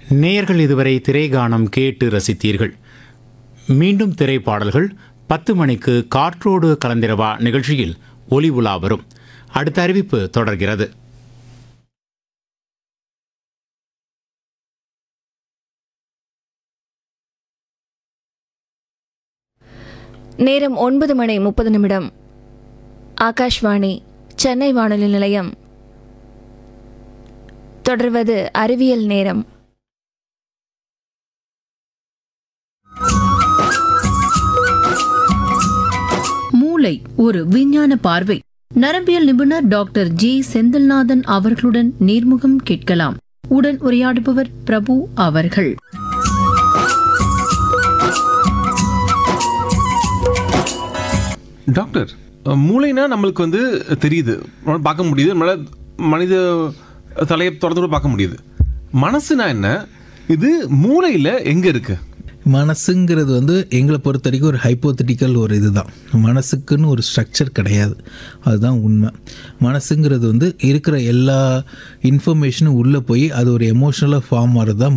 நேயர்கள் இதுவரை திரைகானம் கேட்டு ரசித்தீர்கள் மீண்டும் திரைப்பாடல்கள் பத்து மணிக்கு காற்றோடு கலந்திரவா நிகழ்ச்சியில் ஒலி உலா வரும் அடுத்த அறிவிப்பு தொடர்கிறது நேரம் ஒன்பது மணி முப்பது நிமிடம் ஆகாஷ்வாணி சென்னை வானொலி நிலையம் தொடர்வது அறிவியல் நேரம் மூளை ஒரு விஞ்ஞான பார்வை நரம்பியல் நிபுணர் டாக்டர் ஜி செந்தில்நாதன் அவர்களுடன் நேர்முகம் கேட்கலாம் உடன் உரையாடுபவர் பிரபு அவர்கள் டாக்டர் அஹ், மூளைனா நம்மளுக்கு வந்து தெரியுது நம்மளால பார்க்க முடியுது நம்மளால மனித தலையை திறந்து கூட பார்க்க முடியுது மனசுனா என்ன இது மூளையில் எங்கே இருக்கு மனசுங்கிறது வந்து எங்களை பொறுத்த வரைக்கும் ஒரு ஹைப்போத்தட்டிக்கல் ஒரு இதுதான் மனசுக்குன்னு ஒரு ஸ்ட்ரக்சர் கிடையாது அதுதான் உண்மை மனசுங்கிறது வந்து இருக்கிற எல்லா இன்ஃபர்மேஷனும் உள்ளே போய் அது ஒரு எமோஷ்னலாக ஃபார்ம் ஆகிறது தான்